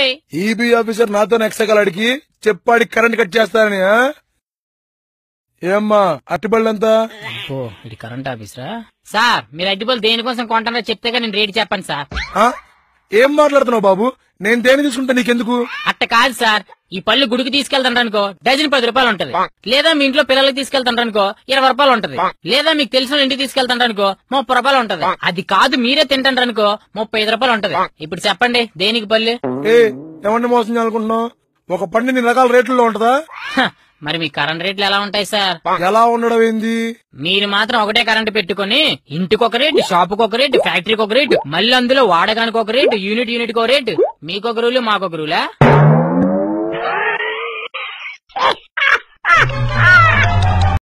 EB officer నాతో ఎక్సగలడికి చెప్పాడి current cut చేస్తానని ఆ? ఏమ్మా అట్టిబళ్ళు ఎంత ఓ ఇది కరెంట్ ఆఫీసరా సార్ మీరు అడ్డిపోలు దేనికోసం కొంటారో చెప్తే నేను రేట్ చెప్పండి సార్ ఆ? ఏం మాట్లాడుతున్నావు బాబు నేను దేని తీసుకుంటా నీకెందుకు అట్ట కాదు సార్ ఈ పళ్ళు గుడికి తీసుకెళ్తాను అనుకో డజన్ పది రూపాయలు ఉంటది లేదా మీ ఇంట్లో పిల్లలకి తీసుకెళ్తాను అనుకో ఇరవై రూపాయలు ఉంటది లేదా మీకు తెలిసిన వాళ్ళ ఇంటికి తీసుకెళ్తాను అనుకో ముప్పై రూపాయలు ఉంటది అది కాదు మీరే తింటారు అనుకో ముప్పై ఐదు రూపాయలు ఉంటది ఇప్పుడు చెప్పండి దేనికి పళ్ళు ఏ ఎవరిని మోసం చేయాలనుకుంటున్నావు ఒక పండి నీ రకాల రేట్లలో ఉంటదా హ, మరి మీ కరెంట్ రేట్లు ఎలా ఉంటాయి సార్ ఎలా ఉండడం ఏంది మీరు మాత్రం ఒకటే కరెంట్ పెట్టుకుని ఇంటికి ఒక రేటు షాపుకి ఒక రేటు ఫ్యాక్టరీకి ఒక రేటు మళ్ళీ అందులో వాడకానికి ఒక రేటు యూనిట్ యూనిట్ ఒక రేటు మీకొక రూలు మాకొక రూలా